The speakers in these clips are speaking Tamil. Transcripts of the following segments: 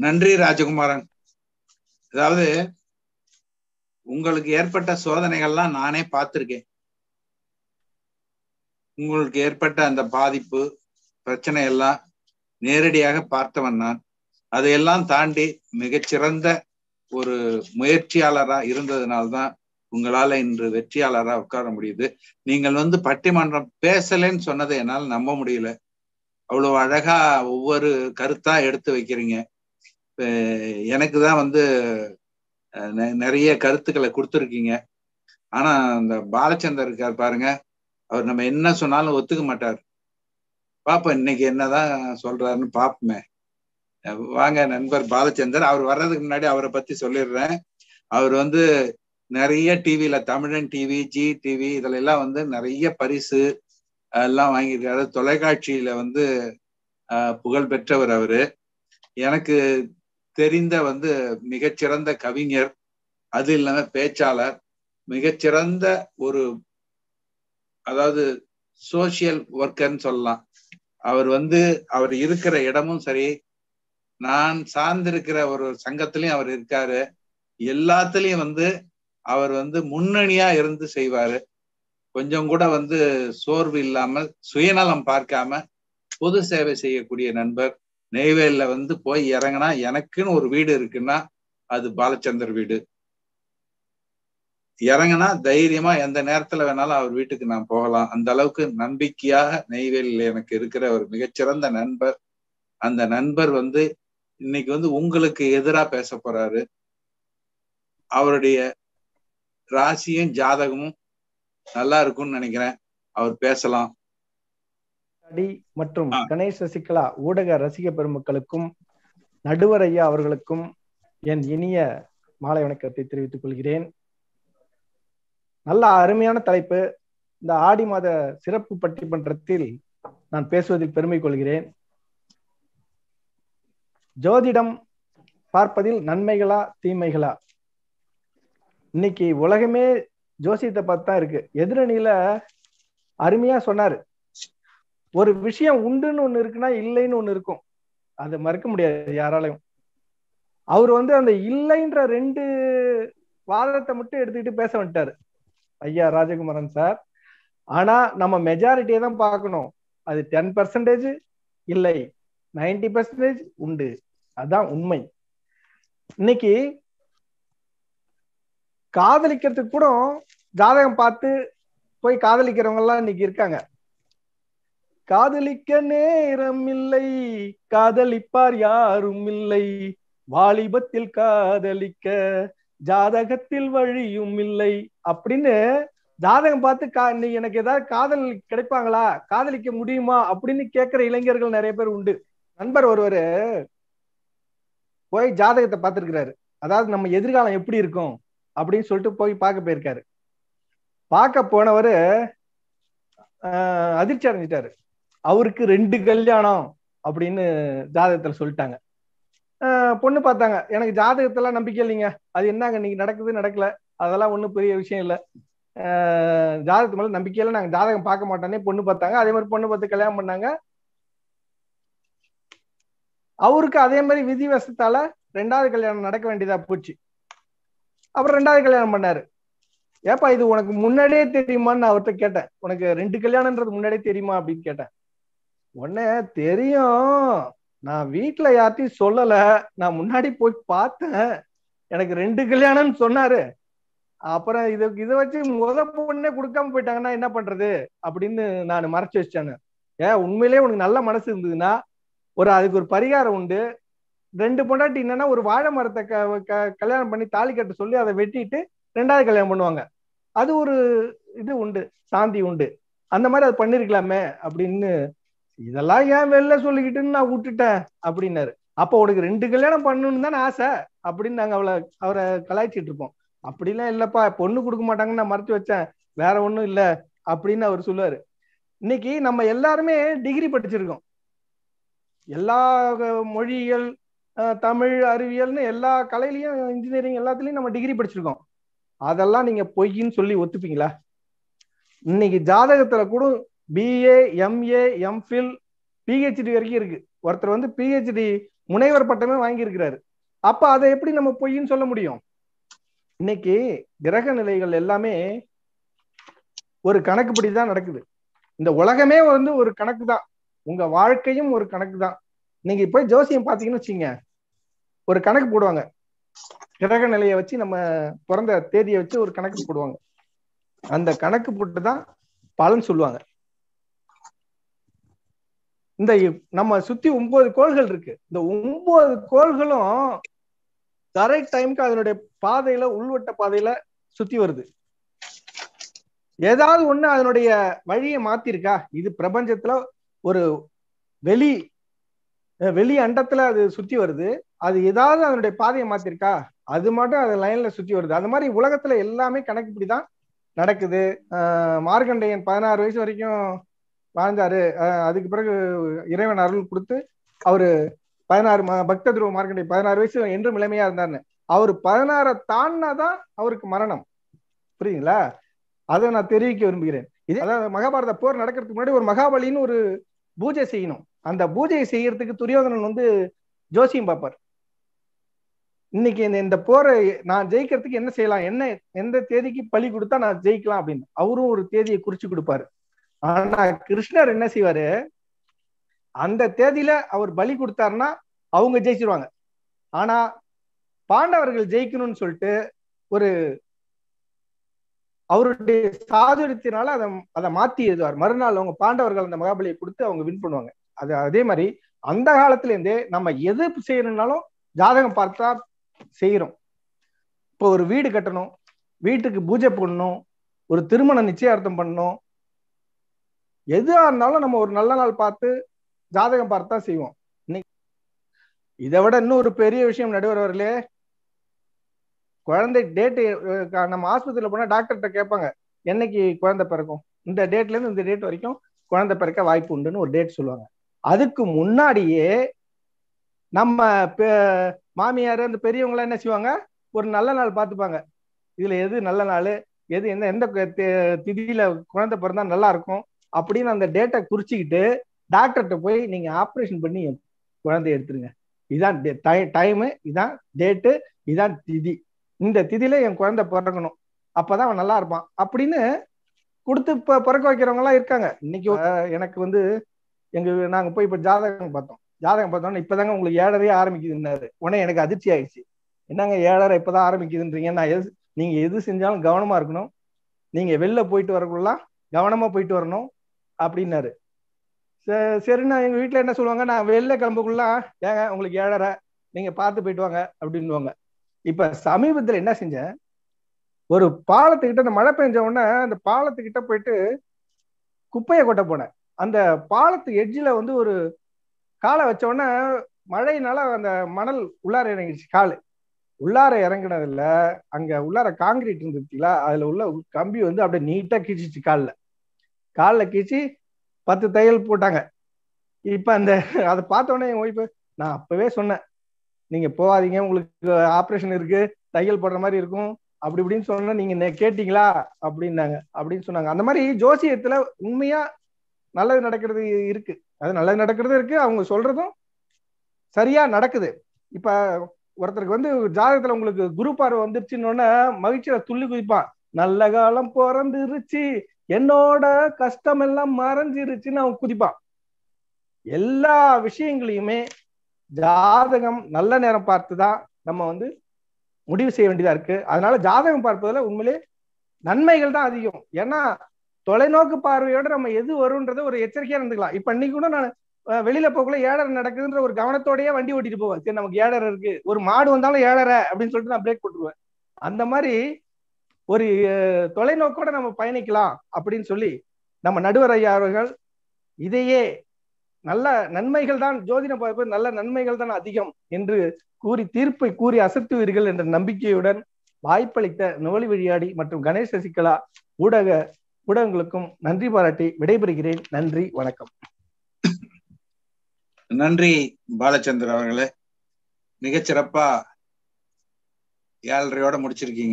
நன்றி ராஜகுமாரன் அதாவது உங்களுக்கு ஏற்பட்ட சோதனைகள்லாம் நானே பார்த்திருக்கேன் உங்களுக்கு ஏற்பட்ட அந்த பாதிப்பு பிரச்சனை எல்லாம் நேரடியாக பார்த்தவன் நான் அதையெல்லாம் தாண்டி மிகச்சிறந்த ஒரு முயற்சியாளரா இருந்ததுனால்தான் உங்களால இன்று வெற்றியாளரா உட்கார முடியுது நீங்கள் வந்து பட்டிமன்றம் பேசலைன்னு சொன்னதை என்னால் நம்ப முடியல அவ்வளவு அழகா ஒவ்வொரு கருத்தா எடுத்து வைக்கிறீங்க எனக்கு தான் வந்து நிறைய கருத்துக்களை கொடுத்துருக்கீங்க ஆனா அந்த பாலச்சந்தர் இருக்கார் பாருங்க அவர் நம்ம என்ன சொன்னாலும் ஒத்துக்க மாட்டார் பாப்போம் இன்னைக்கு என்னதான் சொல்றாருன்னு பாப்போமே வாங்க நண்பர் பாலச்சந்தர் அவர் வர்றதுக்கு முன்னாடி அவரை பத்தி சொல்லிடுறேன் அவர் வந்து நிறைய டிவில தமிழன் டிவி ஜி டிவி இதுல எல்லாம் வந்து நிறைய பரிசு எல்லாம் வாங்கியிருக்காரு தொலைக்காட்சியில வந்து புகழ் பெற்றவர் அவரு எனக்கு தெரிந்த வந்து மிகச்சிறந்த கவிஞர் அது இல்லாம பேச்சாளர் மிகச்சிறந்த ஒரு அதாவது சோசியல் ஒர்க்கர்னு சொல்லலாம் அவர் வந்து அவர் இருக்கிற இடமும் சரி நான் சார்ந்திருக்கிற ஒரு சங்கத்திலையும் அவர் இருக்காரு எல்லாத்துலயும் வந்து அவர் வந்து முன்னணியா இருந்து செய்வாரு கொஞ்சம் கூட வந்து சோர்வு இல்லாமல் சுயநலம் பார்க்காம பொது சேவை செய்யக்கூடிய நண்பர் நெய்வேலியில வந்து போய் இறங்கினா எனக்குன்னு ஒரு வீடு இருக்குன்னா அது பாலச்சந்தர் வீடு இறங்கினா தைரியமா எந்த நேரத்துல வேணாலும் அவர் வீட்டுக்கு நான் போகலாம் அந்த அளவுக்கு நம்பிக்கையாக நெய்வேலியில் எனக்கு இருக்கிற ஒரு மிகச்சிறந்த நண்பர் அந்த நண்பர் வந்து இன்னைக்கு வந்து உங்களுக்கு எதிரா பேச போறாரு அவருடைய ராசியும் ஜாதகமும் நல்லா இருக்கும்னு நினைக்கிறேன் அவர் பேசலாம் அடி மற்றும் கணேஷ் சசிகலா ஊடக ரசிக பெருமக்களுக்கும் நடுவர் ஐயா அவர்களுக்கும் என் இனிய மாலை வணக்கத்தை தெரிவித்துக் கொள்கிறேன் நல்ல அருமையான தலைப்பு இந்த ஆடி மாத சிறப்பு பட்டிமன்றத்தில் நான் பேசுவதில் பெருமை கொள்கிறேன் ஜோதிடம் பார்ப்பதில் நன்மைகளா தீமைகளா இன்னைக்கு உலகமே ஜோசியத்தை பார்த்து தான் இருக்கு எதிரணியில அருமையா சொன்னாரு ஒரு விஷயம் உண்டுன்னு ஒண்ணு இருக்குன்னா இல்லைன்னு ஒண்ணு இருக்கும் அதை மறுக்க முடியாது யாராலையும் அவர் வந்து அந்த இல்லைன்ற ரெண்டு வாதத்தை மட்டும் எடுத்துக்கிட்டு பேச வந்துட்டாரு ஐயா ராஜகுமாரன் சார் ஆனா நம்ம மெஜாரிட்டியை தான் பார்க்கணும் அது டென் பர்சன்டேஜ் இல்லை நைன்டி பர்சன்டேஜ் உண்டு அதான் உண்மை இன்னைக்கு காதலிக்கிறதுக்கு கூட ஜாதகம் பார்த்து போய் காதலிக்கிறவங்க எல்லாம் இன்னைக்கு இருக்காங்க காதலிக்க நேரம் இல்லை காதலிப்பார் யாரும் இல்லை வாலிபத்தில் காதலிக்க ஜாதகத்தில் வழியும் இல்லை அப்படின்னு ஜாதகம் பார்த்து கா நீ எனக்கு ஏதாவது காதல் கிடைப்பாங்களா காதலிக்க முடியுமா அப்படின்னு கேட்கிற இளைஞர்கள் நிறைய பேர் உண்டு நண்பர் ஒருவர் போய் ஜாதகத்தை பார்த்துருக்கிறாரு அதாவது நம்ம எதிர்காலம் எப்படி இருக்கும் அப்படின்னு சொல்லிட்டு போய் பார்க்க போயிருக்காரு பார்க்க போனவர் அதிர்ச்சி அடைஞ்சிட்டாரு அவருக்கு ரெண்டு கல்யாணம் அப்படின்னு ஜாதகத்துல சொல்லிட்டாங்க பொண்ணு பார்த்தாங்க எனக்கு ஜாதகத்தெல்லாம் நம்பிக்கை இல்லைங்க அது என்னங்க நீங்க நடக்குது நடக்கல அதெல்லாம் ஒன்றும் பெரிய விஷயம் இல்லை ஜாதகத்து மேல நம்பிக்கையில நாங்க ஜாதகம் பார்க்க மாட்டோன்னே பொண்ணு பார்த்தாங்க அதே மாதிரி பொண்ணு பார்த்து கல்யாணம் பண்ணாங்க அவருக்கு அதே மாதிரி விதி வசத்தால ரெண்டாவது கல்யாணம் நடக்க வேண்டியதா போச்சு அப்புறம் ரெண்டாவது கல்யாணம் பண்ணாரு ஏப்பா இது உனக்கு முன்னாடியே தெரியுமான்னு நான் அவர்கிட்ட கேட்டேன் உனக்கு ரெண்டு கல்யாணம்ன்றது முன்னாடியே தெரியுமா அப்படின்னு கேட்டேன் உடனே தெரியும் நான் வீட்டுல யார்ட்டையும் சொல்லல நான் முன்னாடி போய் பார்த்தேன் எனக்கு ரெண்டு கல்யாணம்னு சொன்னாரு அப்புறம் இதை இதை வச்சு முத பொண்ணே கொடுக்காம போயிட்டாங்கன்னா என்ன பண்றது அப்படின்னு நான் மறைச்சு வச்சேன்னு ஏன் உண்மையிலேயே உனக்கு நல்ல மனசு இருந்ததுன்னா ஒரு அதுக்கு ஒரு பரிகாரம் உண்டு ரெண்டு பொண்டாட்டி என்னன்னா ஒரு வாழை மரத்தை கல்யாணம் பண்ணி தாலி கட்ட சொல்லி அதை வெட்டிட்டு ரெண்டாவது கல்யாணம் பண்ணுவாங்க அது ஒரு இது உண்டு சாந்தி உண்டு அந்த மாதிரி அது பண்ணிருக்கலாமே அப்படின்னு இதெல்லாம் ஏன் வெளில சொல்லிக்கிட்டுன்னு நான் விட்டுட்டேன் அப்படின்னாரு அப்ப உனக்கு ரெண்டு கல்யாணம் பண்ணணும்னு தானே ஆசை அப்படின்னு நாங்க அவளை அவரை கலாய்ச்சிட்டு இருப்போம் அப்படிலாம் இல்லப்பா பொண்ணு கொடுக்க மாட்டாங்கன்னு நான் மறைச்சு வச்சேன் வேற ஒண்ணும் இல்ல அப்படின்னு அவர் சொல்லுவாரு இன்னைக்கு நம்ம எல்லாருமே டிகிரி படிச்சிருக்கோம் எல்லா மொழிகள் தமிழ் அறிவியல்னு எல்லா கலையிலையும் இன்ஜினியரிங் எல்லாத்துலயும் நம்ம டிகிரி படிச்சிருக்கோம் அதெல்லாம் நீங்க பொய்ன்னு சொல்லி ஒத்துப்பீங்களா இன்னைக்கு ஜாதகத்துல கூட பிஏ எம்ஏ எம்ஃபில் பிஹெச்டி வரைக்கும் இருக்கு ஒருத்தர் வந்து பிஹெச்டி முனைவர் பட்டமே வாங்கியிருக்கிறாரு அப்ப அதை எப்படி நம்ம பொய்ன்னு சொல்ல முடியும் இன்னைக்கு கிரக நிலைகள் எல்லாமே ஒரு கணக்குப்படி தான் நடக்குது இந்த உலகமே வந்து ஒரு கணக்கு தான் உங்க வாழ்க்கையும் ஒரு கணக்கு தான் நீங்க போய் ஜோசியம் பாத்தீங்கன்னு வச்சுங்க ஒரு கணக்கு போடுவாங்க கிரக நிலையை வச்சு நம்ம பிறந்த தேதியை வச்சு ஒரு கணக்கு போடுவாங்க அந்த கணக்கு போட்டு தான் பலன் சொல்லுவாங்க இந்த நம்ம சுத்தி ஒன்பது கோள்கள் இருக்கு இந்த ஒன்பது கோள்களும் கரெக்ட் டைம்க்கு அதனுடைய பாதையில உள்வட்ட பாதையில சுத்தி வருது ஏதாவது ஒண்ணு அதனுடைய வழியை மாத்திருக்கா இது பிரபஞ்சத்துல ஒரு வெளி வெளி அண்டத்துல அது சுத்தி வருது அது ஏதாவது அதனுடைய பாதையை மாத்திருக்கா அது மட்டும் அது லைன்ல சுத்தி வருது அந்த மாதிரி உலகத்துல எல்லாமே கணக்குப்படிதான் நடக்குது மார்கண்டையன் பதினாறு வயசு வரைக்கும் வாழ்ந்தாரு அதுக்கு பிறகு இறைவன் அருள் கொடுத்து அவரு பதினாறு பக்த துருவ மார்க்கண்டை பதினாறு வயசு என்றும் இளமையா இருந்தாருன்னு அவர் பதினாறை தாண்டினாதான் அவருக்கு மரணம் புரியுங்களா அதை நான் தெரிவிக்க விரும்புகிறேன் இது அதாவது மகாபாரத போர் நடக்கிறதுக்கு முன்னாடி ஒரு மகாபலின்னு ஒரு பூஜை செய்யணும் அந்த பூஜையை செய்யறதுக்கு துரியோதனன் வந்து ஜோசியம் பார்ப்பார் இன்னைக்கு இந்த இந்த போரை நான் ஜெயிக்கிறதுக்கு என்ன செய்யலாம் என்ன எந்த தேதிக்கு பலி கொடுத்தா நான் ஜெயிக்கலாம் அப்படின்னு அவரும் ஒரு தேதியை குறிச்சு கொடுப்பாரு ஆனா கிருஷ்ணர் என்ன செய்வாரு அந்த தேதியில அவர் பலி கொடுத்தாருன்னா அவங்க ஜெயிச்சிருவாங்க ஆனா பாண்டவர்கள் ஜெயிக்கணும்னு சொல்லிட்டு ஒரு அவருடைய சாதுரியத்தினால அதை அதை மாத்தி எழுதுவார் மறுநாள் அவங்க பாண்டவர்கள் அந்த மகாபலியை கொடுத்து அவங்க வின் பண்ணுவாங்க அது அதே மாதிரி அந்த காலத்துல இருந்தே நம்ம எது செய்யணும்னாலும் ஜாதகம் பார்த்தா செய்யறோம் இப்போ ஒரு வீடு கட்டணும் வீட்டுக்கு பூஜை பண்ணணும் ஒரு திருமண நிச்சயார்த்தம் பண்ணணும் எதுவா இருந்தாலும் நம்ம ஒரு நல்ல நாள் பார்த்து ஜாதகம் பார்த்து தான் செய்வோம் இதை விட இன்னும் ஒரு பெரிய விஷயம் நடுவர் வரலே குழந்தை டேட்டு நம்ம ஆஸ்பத்திரியில போனா டாக்டர்கிட்ட கேட்பாங்க என்னைக்கு குழந்தை பிறக்கும் இந்த டேட்ல இருந்து இந்த டேட் வரைக்கும் குழந்தை பிறக்க வாய்ப்பு உண்டுன்னு ஒரு டேட் சொல்லுவாங்க அதுக்கு முன்னாடியே நம்ம மாமியார் அந்த பெரியவங்க என்ன செய்வாங்க ஒரு நல்ல நாள் பார்த்துப்பாங்க இதுல எது நல்ல நாள் எது எந்த எந்த திதியில குழந்தை பிறந்தா நல்லா இருக்கும் அப்படின்னு அந்த டேட்டை குறிச்சிக்கிட்டு டாக்டர்கிட்ட போய் நீங்க ஆப்ரேஷன் பண்ணி குழந்தைய எடுத்துருங்க இதான் டைமு இதான் டேட்டு இதான் திதி இந்த திதியில என் குழந்தை பிறக்கணும் அப்பதான் அவன் நல்லா இருப்பான் அப்படின்னு கொடுத்து இப்ப பிறக்க வைக்கிறவங்க எல்லாம் இருக்காங்க இன்னைக்கு எனக்கு வந்து எங்க நாங்க போய் இப்ப ஜாதகம் பார்த்தோம் ஜாதகம் பார்த்தோம்னா இப்பதாங்க உங்களுக்கு ஏழரையே ஆரம்பிக்குதுன்னாரு உடனே எனக்கு அதிர்ச்சி ஆயிடுச்சு என்னங்க ஏழரை இப்பதான் ஆரம்பிக்குதுன்றீங்க நான் எது நீங்க எது செஞ்சாலும் கவனமா இருக்கணும் நீங்க வெளில போயிட்டு வரக்குள்ளலாம் கவனமா போயிட்டு வரணும் அப்படின்னாரு சரிண்ணா எங்க வீட்டுல என்ன சொல்லுவாங்க நான் வெளில கிளம்புக்குள்ள ஏங்க உங்களுக்கு ஏழரை நீங்க பார்த்து போயிட்டு வாங்க அப்படின்னுவாங்க இப்ப சமீபத்துல என்ன செஞ்சேன் ஒரு பாலத்துக்கிட்ட அந்த மழை பெஞ்ச உடனே அந்த பாலத்துக்கிட்ட போயிட்டு குப்பையை கொட்ட போனேன் அந்த பாலத்து எட்ஜில் வந்து ஒரு காலை வச்ச உடனே மழையினால அந்த மணல் உள்ளார இறங்கிடுச்சு காலு உள்ளார இறங்கினதுல அங்க உள்ளார காங்கிரீட் இருந்துச்சுங்களா அதுல உள்ள கம்பி வந்து அப்படியே நீட்டா கீச்சிச்சு காலில் காலில் கீச்சு பத்து தையல் போட்டாங்க இப்ப அந்த அதை பார்த்த உடனே என் ஒய்ஃபு நான் அப்பவே சொன்னேன் நீங்க போகாதீங்க உங்களுக்கு ஆப்ரேஷன் இருக்கு தையல் போடுற மாதிரி இருக்கும் அப்படி இப்படின்னு சொன்னா நீங்க கேட்டீங்களா அப்படின்னாங்க அப்படின்னு சொன்னாங்க அந்த மாதிரி ஜோசியத்துல உண்மையா நல்லது நடக்கிறது இருக்கு அது நல்லது நடக்கிறது இருக்கு அவங்க சொல்றதும் சரியா நடக்குது இப்ப ஒருத்தருக்கு வந்து ஜாதகத்துல உங்களுக்கு குரு பார்வை வந்துருச்சுன்னு மகிழ்ச்சியில துள்ளி குதிப்பான் நல்ல காலம் பிறந்துருச்சு என்னோட கஷ்டம் எல்லாம் மறைஞ்சிருச்சுன்னு அவன் குதிப்பான் எல்லா விஷயங்களையுமே ஜாதகம் நல்ல நேரம் பார்த்துதான் நம்ம வந்து முடிவு செய்ய வேண்டியதா இருக்கு அதனால ஜாதகம் பார்ப்பதுல உண்மையிலே நன்மைகள் தான் அதிகம் ஏன்னா தொலைநோக்கு பார்வையோட நம்ம எது வரும்ன்றத ஒரு எச்சரிக்கையா இருந்துக்கலாம் இப்ப இன்னைக்கு கூட நான் வெளியில போகக்குள்ள ஏழரை நடக்குதுன்ற ஒரு கவனத்தோடய வண்டி ஓட்டிட்டு போவேன் சரி நமக்கு ஏழரை இருக்கு ஒரு மாடு வந்தாலும் ஏழரை அப்படின்னு சொல்லிட்டு நான் பிரேக் போட்டுருவேன் அந்த மாதிரி ஒரு தொலைநோக்கோட நம்ம பயணிக்கலாம் அப்படின்னு சொல்லி நம்ம நடுவர் ஐயா அவர்கள் இதையே நல்ல நன்மைகள் தான் ஜோதிட பார்ப்பது நல்ல நன்மைகள் தான் அதிகம் என்று கூறி தீர்ப்பை கூறி அசத்துவீர்கள் என்ற நம்பிக்கையுடன் வாய்ப்பளித்த நுவலி வழியாடி மற்றும் கணேஷ் சசிகலா ஊடக ஊடகங்களுக்கும் நன்றி பாராட்டி விடைபெறுகிறேன் நன்றி வணக்கம் நன்றி பாலச்சந்திர அவர்களே மிகச்சிறப்பா ஏழரையோட முடிச்சிருக்கீங்க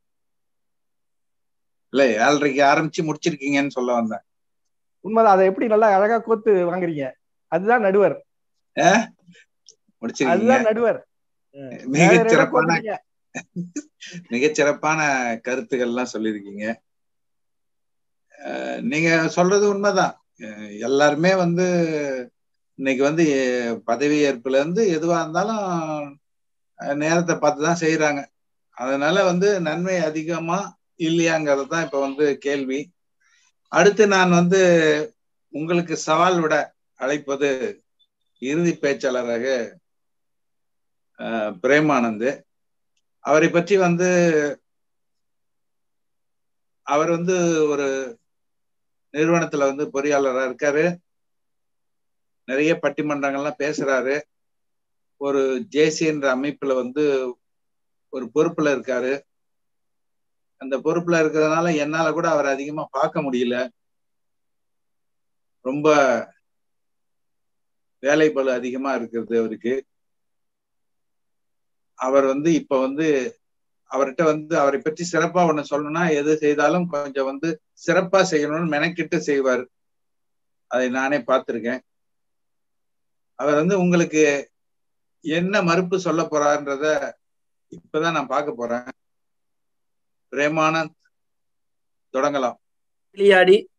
இல்ல ஏழரைக்கு ஆரம்பிச்சு முடிச்சிருக்கீங்கன்னு சொல்ல வந்தேன் உண்மைதான் அதை எப்படி நல்லா அழகா கோத்து வாங்குறீங்க அதுதான் நடுவர் முடிச்சிருக்கீங்க அதுதான் நடுவர் மிகச் சிறப்பான மிகச் சிறப்பான கருத்துக்கள் எல்லாம் சொல்லியிருக்கீங்க நீங்க சொல்றது உண்மைதான் எல்லாருமே வந்து இன்னைக்கு வந்து பதவி ஏற்புல இருந்து எதுவா இருந்தாலும் நேரத்தை பார்த்து தான் செய்யறாங்க அதனால வந்து நன்மை அதிகமா இல்லையாங்கிறது தான் இப்ப வந்து கேள்வி அடுத்து நான் வந்து உங்களுக்கு சவால் விட அழைப்பது இறுதி பேச்சாளராக பிரேமானந்த் அவரை பற்றி வந்து அவர் வந்து ஒரு நிறுவனத்துல வந்து பொறியாளரா இருக்காரு நிறைய பட்டிமன்றங்கள்லாம் பேசுறாரு ஒரு ஜேசி என்ற அமைப்புல வந்து ஒரு பொறுப்புல இருக்காரு அந்த பொறுப்புல இருக்கிறதுனால என்னால கூட அவர் அதிகமா பார்க்க முடியல ரொம்ப வேலை பளு அதிகமா இருக்கிறது அவருக்கு அவர் வந்து இப்ப வந்து அவர்கிட்ட வந்து அவரை பற்றி சிறப்பா ஒண்ணு சொல்லணும்னா எது செய்தாலும் கொஞ்சம் வந்து சிறப்பா செய்யணும்னு மெனக்கிட்டு செய்வார் அதை நானே பார்த்திருக்கேன் அவர் வந்து உங்களுக்கு என்ன மறுப்பு சொல்ல போறாருன்றத இப்பதான் நான் பார்க்க போறேன் பிரேமானந்த் தொடங்கலாம் விளையாடி